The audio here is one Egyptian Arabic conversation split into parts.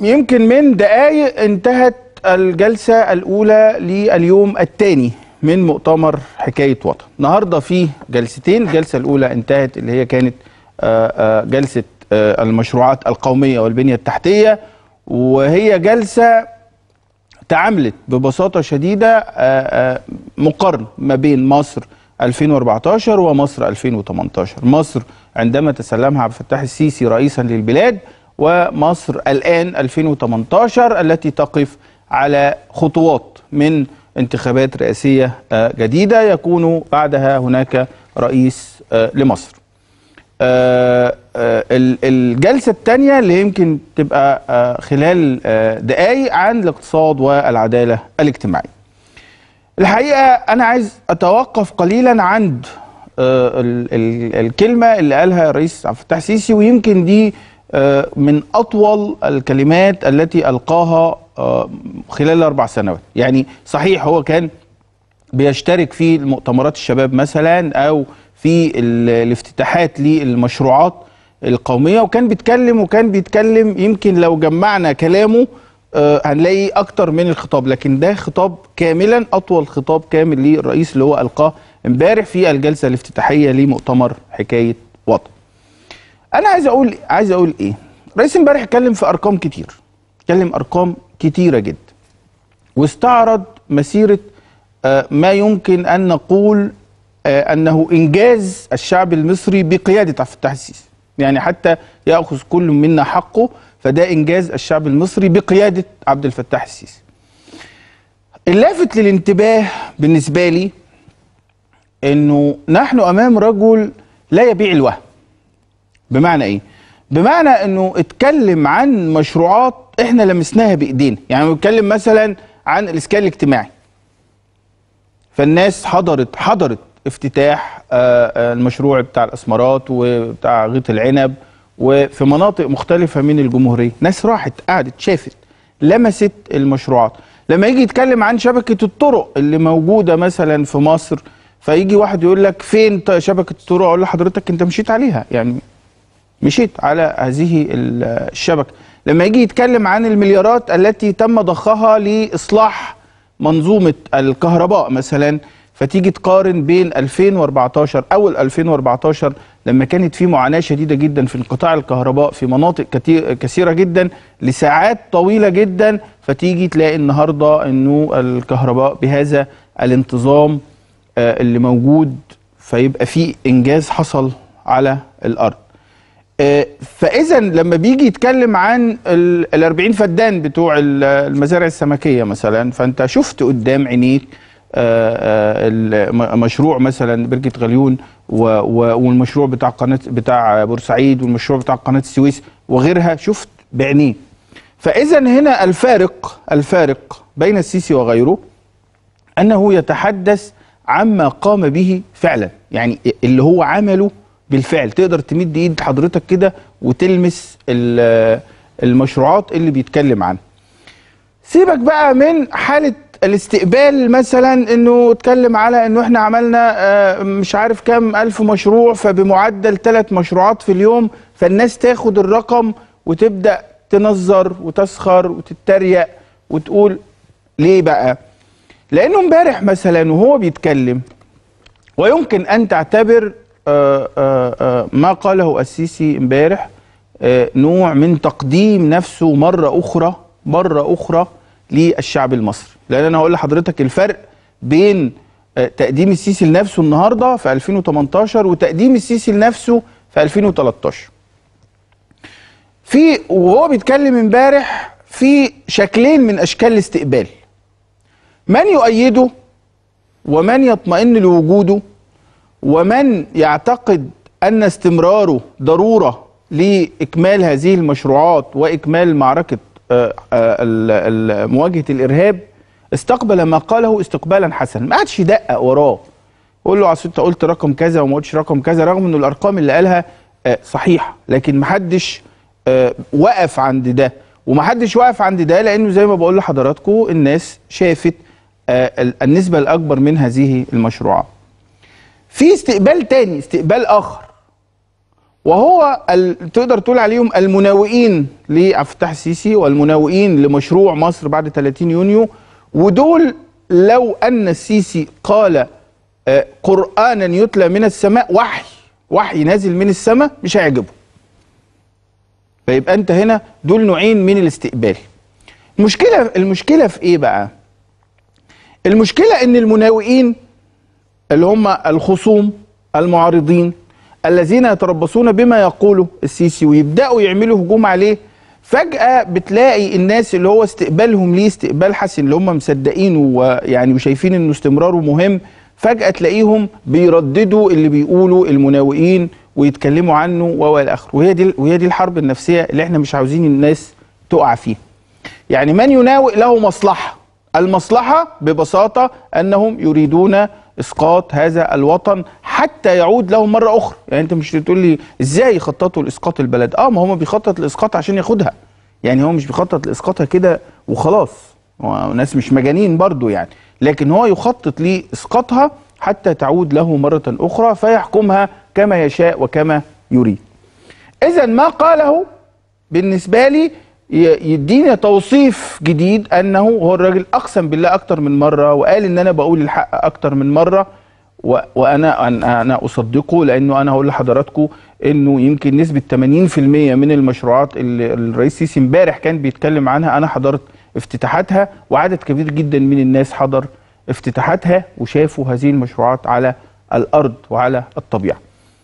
يمكن من دقائق انتهت الجلسة الأولى لليوم الثاني من مؤتمر حكاية وطن النهاردة في جلستين الجلسة الأولى انتهت اللي هي كانت آه، آه، جلسة آه، المشروعات القومية والبنية التحتية وهي جلسة تعاملت ببساطة شديدة آه، آه، مقارنة ما بين مصر 2014 ومصر 2018 مصر عندما تسلمها عبد الفتاح السيسي رئيسا للبلاد ومصر الآن 2018 التي تقف على خطوات من انتخابات رئاسية آه، جديدة يكون بعدها هناك رئيس آه، لمصر آه، آه، ال- الجلسة الثانية اللي يمكن تبقى آه، خلال آه، دقايق عن الاقتصاد والعدالة الاجتماعية الحقيقة أنا عايز أتوقف قليلا عند آه، ال- ال- الكلمة اللي قالها الرئيس عبد الفتاح السيسي ويمكن دي آه، من أطول الكلمات التي ألقاها آه، خلال الأربع سنوات يعني صحيح هو كان بيشترك في مؤتمرات الشباب مثلا او في ال- الافتتاحات للمشروعات القوميه وكان بيتكلم وكان بيتكلم يمكن لو جمعنا كلامه آه، هنلاقي اكتر من الخطاب لكن ده خطاب كاملا اطول خطاب كامل للرئيس اللي هو القاه امبارح في الجلسه الافتتاحيه لمؤتمر حكايه وطن. انا عايز اقول عايز اقول ايه؟ الرئيس امبارح اتكلم في ارقام كتير. اتكلم ارقام كتيره جدا. واستعرض مسيره آه، ما يمكن ان نقول آه، انه انجاز الشعب المصري بقياده عبد الفتاح السيسي يعني حتى ياخذ كل منا حقه فده انجاز الشعب المصري بقياده عبد الفتاح السيسي اللافت للانتباه بالنسبه لي انه نحن امام رجل لا يبيع الوهم بمعنى ايه بمعنى انه اتكلم عن مشروعات احنا لمسناها بايدينا يعني بيتكلم مثلا عن الاسكان الاجتماعي فالناس حضرت حضرت افتتاح آه، آه، المشروع بتاع الاسمرات وبتاع غيط العنب وفي مناطق مختلفه من الجمهوريه ناس راحت قعدت شافت لمست المشروعات لما يجي يتكلم عن شبكه الطرق اللي موجوده مثلا في مصر فيجي واحد يقول لك فين ط- شبكه الطرق اقول لحضرتك انت مشيت عليها يعني مشيت على هذه ال- الشبكه لما يجي يتكلم عن المليارات التي تم ضخها لاصلاح منظومه الكهرباء مثلا فتيجي تقارن بين 2014 اول 2014 لما كانت في معاناه شديده جدا في انقطاع الكهرباء في مناطق كتير كثيره جدا لساعات طويله جدا فتيجي تلاقي النهارده انه الكهرباء بهذا الانتظام آه، اللي موجود فيبقى في انجاز حصل على الارض آه، فاذا لما بيجي يتكلم عن ال 40 فدان بتوع ال- المزارع السمكيه مثلا فانت شفت قدام عينيك آه، آه، الم- مشروع مثلا بركه غليون و- و- والمشروع بتاع قناه بتاع بورسعيد والمشروع بتاع قناه السويس وغيرها شفت بعينيه فاذا هنا الفارق الفارق بين السيسي وغيره انه يتحدث عما قام به فعلا يعني اللي هو عمله بالفعل تقدر تمد ايد حضرتك كده وتلمس ال- المشروعات اللي بيتكلم عنها سيبك بقى من حالة الاستقبال مثلا انه اتكلم على انه احنا عملنا آه، مش عارف كام الف مشروع فبمعدل ثلاث مشروعات في اليوم فالناس تاخد الرقم وتبدأ تنظر وتسخر وتتريق وتقول ليه بقى لانه امبارح مثلا وهو بيتكلم ويمكن ان تعتبر آه، آه، آه، ما قاله السيسي امبارح آه، نوع من تقديم نفسه مره اخرى مره اخرى للشعب المصري لان انا هقول لحضرتك الفرق بين آه، تقديم السيسي لنفسه النهارده في 2018 وتقديم السيسي لنفسه في 2013 في وهو بيتكلم امبارح في شكلين من اشكال الاستقبال من يؤيده ومن يطمئن لوجوده ومن يعتقد ان استمراره ضروره لاكمال هذه المشروعات واكمال معركه آه، آه، ال- ال- مواجهه الارهاب استقبل ما قاله استقبالا حسنا ما عادش يدقق وراه يقول له اصل انت قلت رقم كذا وما قلتش رقم كذا رغم ان الارقام اللي قالها آه، صحيحه لكن محدش آه، وقف عند ده ومحدش وقف عند ده لانه زي ما بقول لحضراتكم الناس شافت آه، ال- النسبه الاكبر من هذه المشروعات في استقبال تاني استقبال اخر وهو ال... تقدر تقول عليهم المناوئين لعبد الفتاح السيسي والمناوئين لمشروع مصر بعد 30 يونيو ودول لو ان السيسي قال آه، قرانا يتلى من السماء وحي وحي نازل من السماء مش هيعجبه فيبقى انت هنا دول نوعين من الاستقبال المشكله المشكله في ايه بقى المشكله ان المناوئين اللي هم الخصوم المعارضين الذين يتربصون بما يقوله السيسي ويبداوا يعملوا هجوم عليه فجاه بتلاقي الناس اللي هو استقبالهم ليه استقبال حسن اللي هم مصدقينه ويعني وشايفين انه استمراره مهم فجاه تلاقيهم بيرددوا اللي بيقولوا المناوئين ويتكلموا عنه والى اخره وهي دي وهي دي الحرب النفسيه اللي احنا مش عاوزين الناس تقع فيها يعني من يناوئ له مصلحه المصلحه ببساطه انهم يريدون اسقاط هذا الوطن حتى يعود له مره اخرى يعني انت مش تقول لي ازاي يخططوا لاسقاط البلد اه ما هو بيخطط لاسقاط عشان ياخدها يعني هو مش بيخطط لاسقاطها كده وخلاص هو ناس مش مجانين برضو يعني لكن هو يخطط لاسقاطها حتى تعود له مره اخرى فيحكمها كما يشاء وكما يريد اذا ما قاله بالنسبه لي ي- يدينا توصيف جديد انه هو الراجل اقسم بالله اكتر من مره وقال ان انا بقول الحق اكتر من مره و- وانا انا أنا اصدقه لانه انا هقول لحضراتكم انه يمكن نسبه 80% من المشروعات اللي الرئيس السيسي امبارح كان بيتكلم عنها انا حضرت افتتاحاتها وعدد كبير جدا من الناس حضر افتتاحاتها وشافوا هذه المشروعات على الارض وعلى الطبيعه.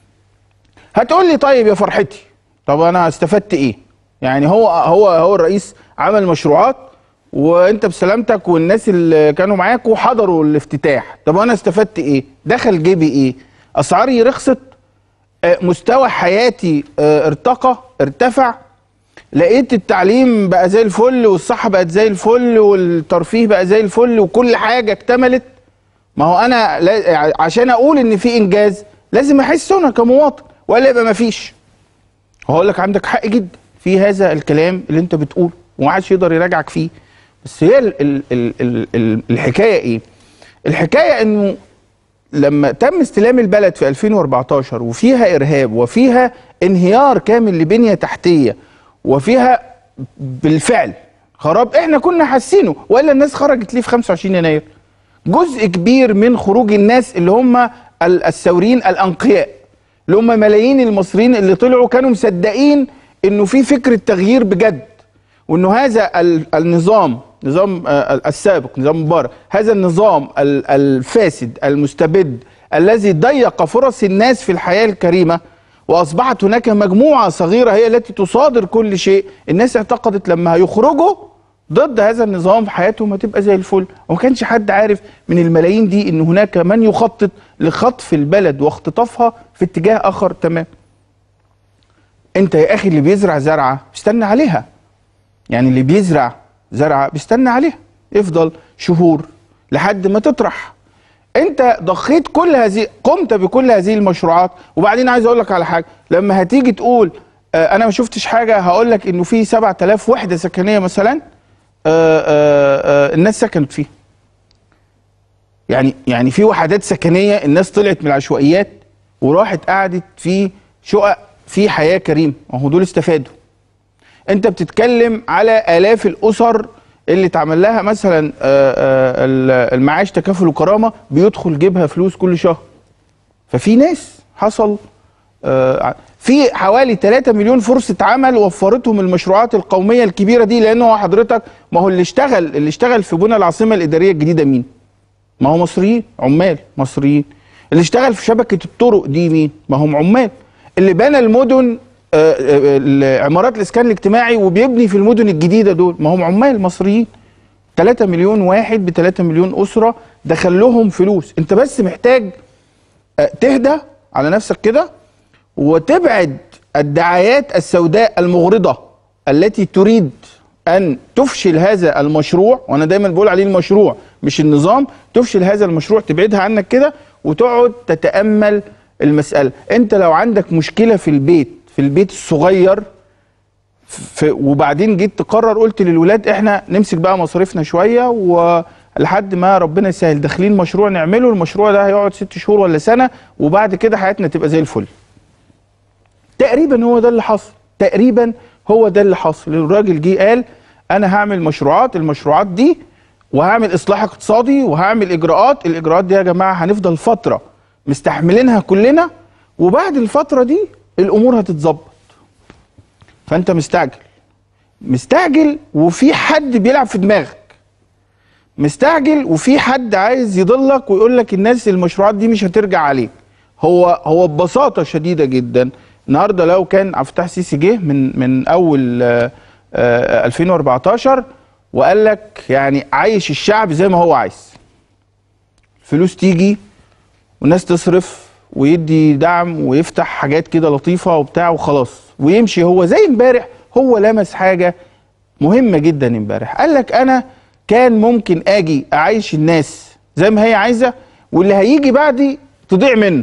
هتقول لي طيب يا فرحتي طب انا استفدت ايه يعني هو هو هو الرئيس عمل مشروعات وانت بسلامتك والناس اللي كانوا معاك وحضروا الافتتاح طب انا استفدت ايه دخل جيبي ايه اسعاري رخصت آه، مستوى حياتي آه، ارتقى ارتفع لقيت التعليم بقى زي الفل والصحة بقت زي الفل والترفيه بقى زي الفل وكل حاجة اكتملت ما هو انا لا- عشان اقول ان في انجاز لازم احس انا كمواطن ولا يبقى ما فيش هقول لك عندك حق جدا في هذا الكلام اللي انت بتقوله ومحدش يقدر يراجعك فيه بس هي ال ال ال ال ال الحكايه ايه الحكايه انه لما تم استلام البلد في 2014 وفيها ارهاب وفيها انهيار كامل لبنيه تحتيه وفيها بالفعل خراب احنا كنا حاسينه والا الناس خرجت ليه في 25 يناير جزء كبير من خروج الناس اللي هم ال- الثوريين الانقياء اللي هم ملايين المصريين اللي طلعوا كانوا مصدقين انه في فكره تغيير بجد وانه هذا ال- النظام نظام آه، السابق نظام مبارك هذا النظام ال- الفاسد المستبد الذي ضيق فرص الناس في الحياه الكريمه واصبحت هناك مجموعه صغيره هي التي تصادر كل شيء الناس اعتقدت لما هيخرجوا ضد هذا النظام حياتهم هتبقى زي الفل وما كانش حد عارف من الملايين دي ان هناك من يخطط لخطف البلد واختطافها في اتجاه اخر تمام انت يا اخي اللي بيزرع زرعه بيستنى عليها يعني اللي بيزرع زرعه بيستنى عليها يفضل شهور لحد ما تطرح انت ضخيت كل هذه قمت بكل هذه المشروعات وبعدين عايز اقول لك على حاجه لما هتيجي تقول آه انا ما شفتش حاجه هقول لك انه في 7000 وحده سكنيه مثلا آه آه آه الناس سكنت فيها يعني يعني في وحدات سكنيه الناس طلعت من العشوائيات وراحت قعدت في شقق في حياه كريمه ما هو دول استفادوا انت بتتكلم على الاف الاسر اللي اتعمل لها مثلا آه، آه، ال- المعاش تكافل وكرامه بيدخل جيبها فلوس كل شهر ففي ناس حصل آه، ع- في حوالي 3 مليون فرصه عمل وفرتهم المشروعات القوميه الكبيره دي لانه هو حضرتك ما هو اللي اشتغل اللي اشتغل في بنى العاصمه الاداريه الجديده مين؟ ما هو مصريين عمال مصريين اللي اشتغل في شبكه الطرق دي مين؟ ما هم عمال اللي بنى المدن آه، آه، آه، عمارات الاسكان الاجتماعي وبيبني في المدن الجديده دول ما هم عمال مصريين 3 مليون واحد ب 3 مليون اسره دخل لهم فلوس انت بس محتاج آه، تهدى على نفسك كده وتبعد الدعايات السوداء المغرضه التي تريد ان تفشل هذا المشروع وانا دايما بقول عليه المشروع مش النظام تفشل هذا المشروع تبعدها عنك كده وتقعد تتامل المساله انت لو عندك مشكله في البيت في البيت الصغير في وبعدين جيت تقرر قلت للولاد احنا نمسك بقى مصاريفنا شويه ولحد ما ربنا يسهل داخلين مشروع نعمله المشروع ده هيقعد ست شهور ولا سنه وبعد كده حياتنا تبقى زي الفل تقريبا هو ده اللي حصل تقريبا هو ده اللي حصل الراجل جه قال انا هعمل مشروعات المشروعات دي وهعمل اصلاح اقتصادي وهعمل اجراءات الاجراءات دي يا جماعه هنفضل فتره مستحملينها كلنا وبعد الفتره دي الامور هتتظبط فانت مستعجل مستعجل وفي حد بيلعب في دماغك مستعجل وفي حد عايز يضلك ويقول لك الناس المشروعات دي مش هترجع عليك هو هو ببساطه شديده جدا النهارده لو كان عبد الفتاح السيسي جه من من اول آه، آه، 2014 وقال لك يعني عايش الشعب زي ما هو عايز فلوس تيجي والناس تصرف ويدي دعم ويفتح حاجات كده لطيفه وبتاع وخلاص ويمشي هو زي امبارح هو لمس حاجه مهمه جدا امبارح قال لك انا كان ممكن اجي اعيش الناس زي ما هي عايزه واللي هيجي بعدي تضيع منه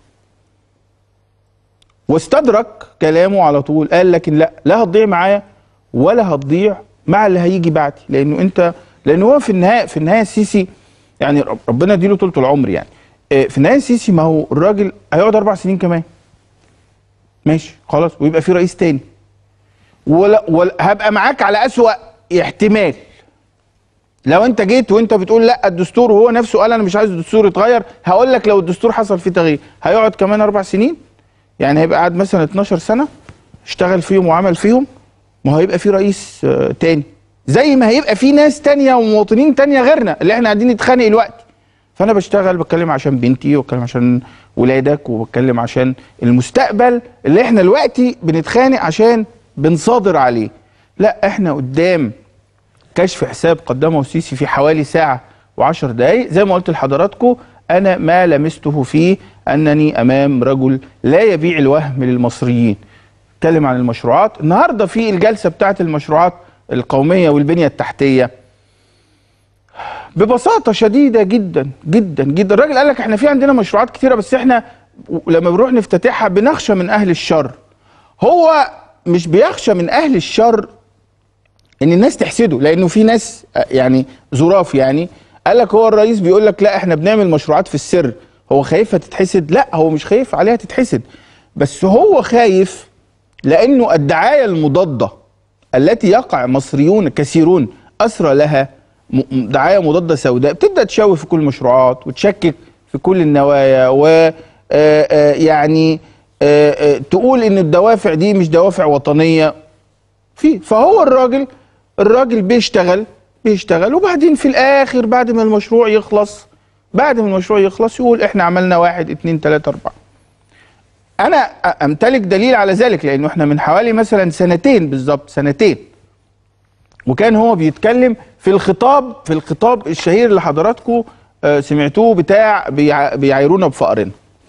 واستدرك كلامه على طول قال لكن لا لا هتضيع معايا ولا هتضيع مع اللي هيجي بعدي لانه انت لانه هو في النهايه في النهايه السيسي يعني رب- ربنا يديله طول العمر يعني آه، في النهايه السيسي ما هو الراجل هيقعد اربع سنين كمان ماشي خلاص ويبقى في رئيس تاني ولا, ولا هبقى معاك على اسوأ احتمال لو انت جيت وانت بتقول لا الدستور وهو نفسه قال انا مش عايز الدستور يتغير هقول لك لو الدستور حصل فيه تغيير هيقعد كمان اربع سنين يعني هيبقى قاعد مثلا 12 سنه اشتغل فيهم وعمل فيهم ما هو هيبقى في رئيس آه، تاني زي ما هيبقى في ناس تانية ومواطنين تانية غيرنا اللي احنا قاعدين نتخانق دلوقتي فانا بشتغل بتكلم عشان بنتي وبتكلم عشان ولادك وبتكلم عشان المستقبل اللي احنا دلوقتي بنتخانق عشان بنصادر عليه لا احنا قدام كشف حساب قدمه السيسي في حوالي ساعة وعشر دقايق زي ما قلت لحضراتكم أنا ما لمسته فيه أنني أمام رجل لا يبيع الوهم للمصريين اتكلم عن المشروعات النهاردة في الجلسة بتاعت المشروعات القومية والبنية التحتية ببساطة شديدة جدا جدا جدا الراجل قال لك احنا في عندنا مشروعات كتيرة بس احنا لما بنروح نفتتحها بنخشى من أهل الشر هو مش بيخشى من أهل الشر ان الناس تحسده لانه في ناس آه، يعني ظراف يعني قال لك هو الرئيس بيقول لك لا احنا بنعمل مشروعات في السر هو خايفها تتحسد لا هو مش خايف عليها تتحسد بس هو خايف لانه الدعايه المضاده التي يقع مصريون كثيرون اسرى لها م- م- دعايه مضاده سوداء بتبدا تشوه في كل المشروعات وتشكك في كل النوايا و آه، آه، يعني آه، آه، تقول ان الدوافع دي مش دوافع وطنيه في فهو الراجل الراجل بيشتغل بيشتغل وبعدين في الاخر بعد ما المشروع يخلص بعد ما المشروع يخلص يقول احنا عملنا واحد اتنين تلاته اربعه انا أ- امتلك دليل على ذلك لانه احنا من حوالي مثلا سنتين بالظبط سنتين وكان هو بيتكلم في الخطاب في الخطاب الشهير اللي حضراتكم آه، سمعتوه بتاع بيع- بيعايرونا بفقرنا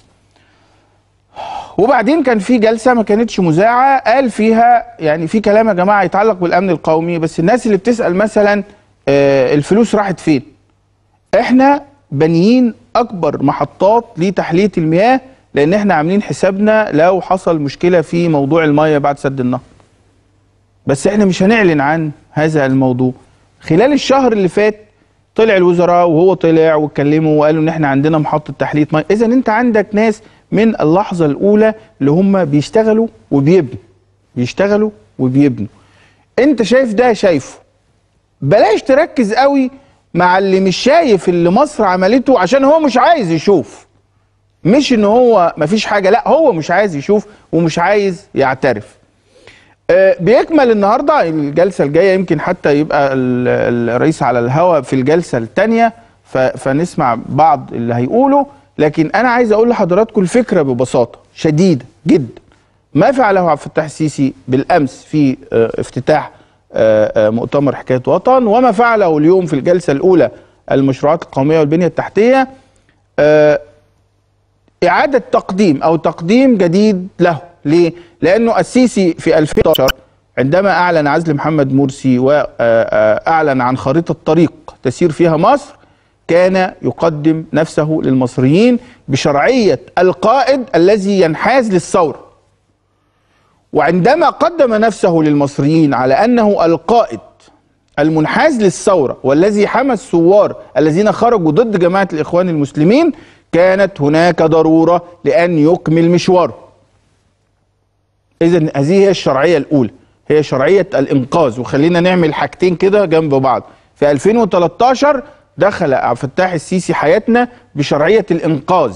وبعدين كان في جلسه ما كانتش مذاعه قال فيها يعني في كلام يا جماعه يتعلق بالامن القومي بس الناس اللي بتسال مثلا آه، الفلوس راحت فين احنا بانيين اكبر محطات لتحليه المياه لان احنا عاملين حسابنا لو حصل مشكله في موضوع الميه بعد سد النهر بس احنا مش هنعلن عن هذا الموضوع خلال الشهر اللي فات طلع الوزراء وهو طلع واتكلموا وقالوا ان احنا عندنا محطه تحليه ميه اذا انت عندك ناس من اللحظه الاولى اللي هم بيشتغلوا وبيبنوا بيشتغلوا وبيبنوا انت شايف ده شايفه بلاش تركز قوي مع اللي مش شايف اللي مصر عملته عشان هو مش عايز يشوف مش ان هو مفيش حاجه لا هو مش عايز يشوف ومش عايز يعترف آه، بيكمل النهارده الجلسه الجايه يمكن حتى يبقى ال- الرئيس على الهوا في الجلسه الثانيه فنسمع بعض اللي هيقوله لكن انا عايز اقول لحضراتكم الفكره ببساطه شديده جدا ما فعله عبد الفتاح السيسي بالامس في آه، افتتاح آه، آه، مؤتمر حكايه وطن وما فعله اليوم في الجلسه الاولى المشروعات القوميه والبنيه التحتيه آه، إعادة تقديم أو تقديم جديد له ليه؟ لأنه السيسي في 2011 عندما أعلن عزل محمد مرسي وأعلن عن خريطة طريق تسير فيها مصر كان يقدم نفسه للمصريين بشرعية القائد الذي ينحاز للثورة وعندما قدم نفسه للمصريين على أنه القائد المنحاز للثورة والذي حمى الثوار الذين خرجوا ضد جماعة الإخوان المسلمين كانت هناك ضرورة لأن يكمل مشواره اذا هذه هي الشرعيه الاولى هي شرعيه الانقاذ وخلينا نعمل حاجتين كده جنب بعض في 2013 دخل عبد الفتاح السيسي حياتنا بشرعيه الانقاذ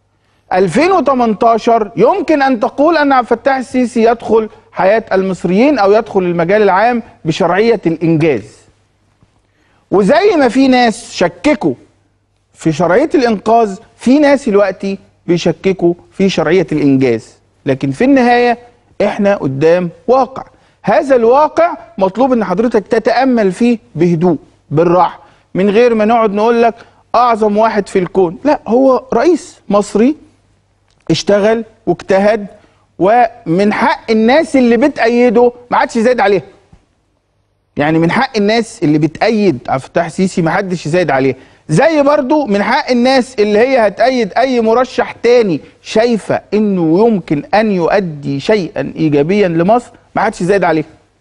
2018 يمكن ان تقول ان عبد الفتاح السيسي يدخل حياه المصريين او يدخل المجال العام بشرعيه الانجاز وزي ما في ناس شككوا في شرعيه الانقاذ في ناس دلوقتي بيشككوا في شرعيه الانجاز لكن في النهايه احنا قدام واقع هذا الواقع مطلوب ان حضرتك تتامل فيه بهدوء بالراحه من غير ما نقعد نقول لك اعظم واحد في الكون لا هو رئيس مصري اشتغل واجتهد ومن حق الناس اللي بتأيده ما عادش يزايد عليها يعني من حق الناس اللي بتأيد عبد الفتاح السيسي ما حدش يزايد عليها زي برضو من حق الناس اللي هي هتأيد أي مرشح تاني شايفة إنه يمكن أن يؤدي شيئا إيجابيا لمصر ما حدش يزايد عليه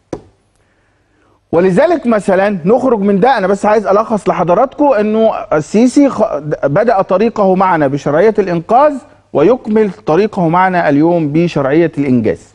ولذلك مثلا نخرج من ده أنا بس عايز ألخص لحضراتكم إنه السيسي خ- بدأ طريقه معنا بشرعية الإنقاذ ويكمل طريقه معنا اليوم بشرعية الإنجاز